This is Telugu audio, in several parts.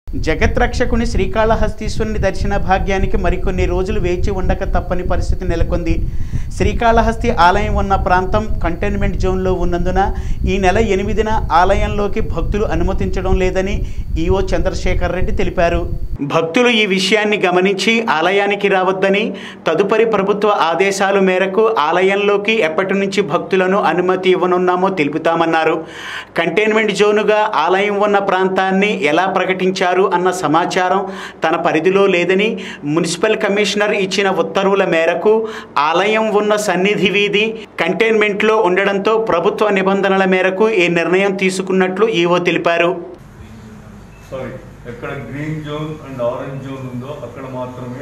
జగత్రక్షకుని శ్రీకాళహస్తీశ్వరుని దర్శన భాగ్యానికి మరికొన్ని రోజులు వేచి ఉండక తప్పని పరిస్థితి నెలకొంది శ్రీకాళహస్తి ఆలయం ఉన్న ప్రాంతం కంటైన్మెంట్ జోన్లో ఉన్నందున ఈ నెల ఎనిమిదిన ఆలయంలోకి భక్తులు అనుమతించడం లేదని ఈఓ చంద్రశేఖర్ రెడ్డి తెలిపారు భక్తులు ఈ విషయాన్ని గమనించి ఆలయానికి రావద్దని తదుపరి ప్రభుత్వ ఆదేశాల మేరకు ఆలయంలోకి ఎప్పటి నుంచి భక్తులను అనుమతి ఇవ్వనున్నామో తెలుపుతామన్నారు కంటైన్మెంట్ జోనుగా ఆలయం ఉన్న ప్రాంతాన్ని ఎలా ప్రకటించారు అన్న సమాచారం తన పరిధిలో లేదని మున్సిపల్ కమిషనర్ ఇచ్చిన ఉత్తర్వుల మేరకు ఆలయం ఉన్న సన్నిధి వీధి కంటైన్మెంట్లో ఉండడంతో ప్రభుత్వ నిబంధనల మేరకు ఈ నిర్ణయం తీసుకున్నట్లు ఈవో తెలిపారు సారీ ఎక్కడ green zone and orange zone ఉందో అక్కడ మాత్రమే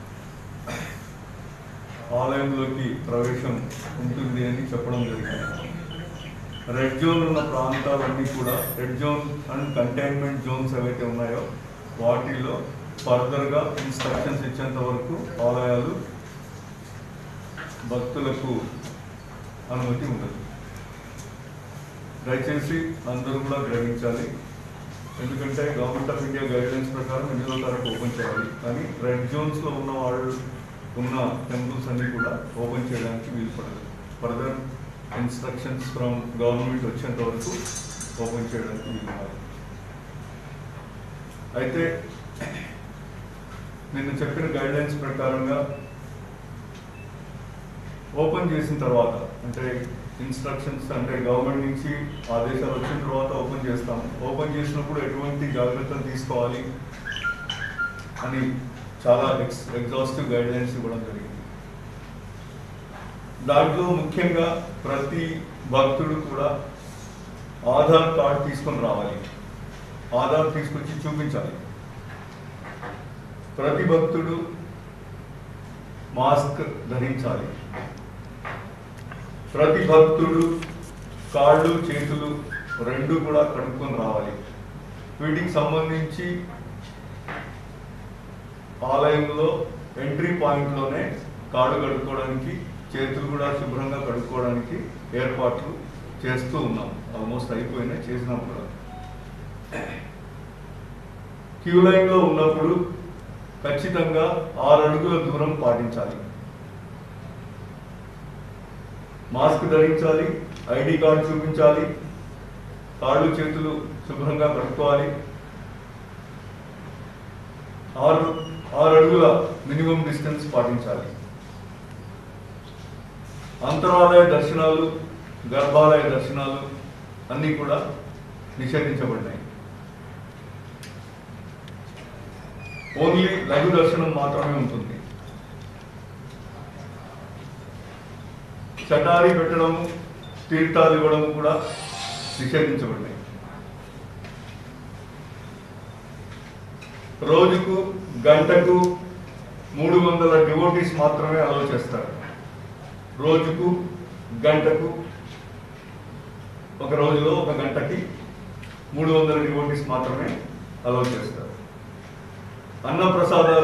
ఆలయంలోకి ప్రవేశం ఉంటుంది అని చెప్పడం జరిగింది రెడ్ జోన్ ఉన్న ప్రాంతాలన్నీ కూడా red zone and containment zones ఏవైతే ఉన్నాయో వాటిల్లో ఫర్దర్గా ఇన్స్ట్రక్షన్స్ ఇచ్చేంత వరకు ఆలయాలు భక్తులకు అనుమతి ఉండదు దయచేసి అందరూ కూడా గ్రహించాలి ఎందుకంటే గవర్నమెంట్ ఆఫ్ ఇండియా గైడ్లైన్స్ ప్రకారం ఎనిమిదో తారీఖు ఓపెన్ చేయాలి కానీ రెడ్ జోన్స్లో ఉన్న వాళ్ళు ఉన్న టెంపుల్స్ అన్ని కూడా ఓపెన్ చేయడానికి వీలు పడదు ఫర్దర్ ఇన్స్ట్రక్షన్స్ ఫ్రమ్ గవర్నమెంట్ వచ్చేంత వరకు ఓపెన్ చేయడానికి వీలు కాదు అయితే నిన్న చెప్పిన గైడ్లైన్స్ ప్రకారంగా ఓపెన్ చేసిన తర్వాత అంటే ఇన్స్ట్రక్షన్స్ అంటే గవర్నమెంట్ నుంచి ఆదేశాలు వచ్చిన తర్వాత ఓపెన్ చేస్తాం ఓపెన్ చేసినప్పుడు ఎటువంటి జాగ్రత్తలు తీసుకోవాలి అని చాలా ఎక్స్ ఎగ్జాస్టివ్ గైడ్లైన్స్ ఇవ్వడం జరిగింది దాంట్లో ముఖ్యంగా ప్రతి భక్తుడు కూడా ఆధార్ కార్డ్ తీసుకొని రావాలి ఆధార్ తీసుకొచ్చి చూపించాలి ప్రతి భక్తుడు మాస్క్ ధరించాలి ప్రతి భక్తుడు కాళ్ళు చేతులు రెండు కూడా కడుక్కొని రావాలి వీటికి సంబంధించి ఆలయంలో ఎంట్రీ పాయింట్లోనే కాళ్ళు కడుక్కోవడానికి చేతులు కూడా శుభ్రంగా కడుక్కోవడానికి ఏర్పాట్లు చేస్తూ ఉన్నాం ఆల్మోస్ట్ అయిపోయినాయి చేసినాం కూడా క్యూ లైన్లో ఉన్నప్పుడు ఖచ్చితంగా ఆరు అడుగుల దూరం పాటించాలి మాస్క్ ధరించాలి ఐడి కార్డు చూపించాలి కాళ్ళు చేతులు శుభ్రంగా కడుక్కోవాలి ఆరు ఆరు అడుగుల మినిమం డిస్టెన్స్ పాటించాలి అంతరాలయ దర్శనాలు గర్భాలయ దర్శనాలు అన్నీ కూడా నిషేధించబడ్డాయి ఓన్లీ లఘు దర్శనం మాత్రమే ఉంటుంది చటారీ పెట్టడము తీర్థాలు ఇవ్వడము కూడా నిషేధించబడ్డాయి రోజుకు గంటకు మూడు వందల డివోటీస్ మాత్రమే అలౌ చేస్తారు రోజుకు గంటకు ఒక రోజులో ఒక గంటకి మూడు వందల డివోటీస్ మాత్రమే అలౌ చేస్తారు అన్నప్రసాదాలు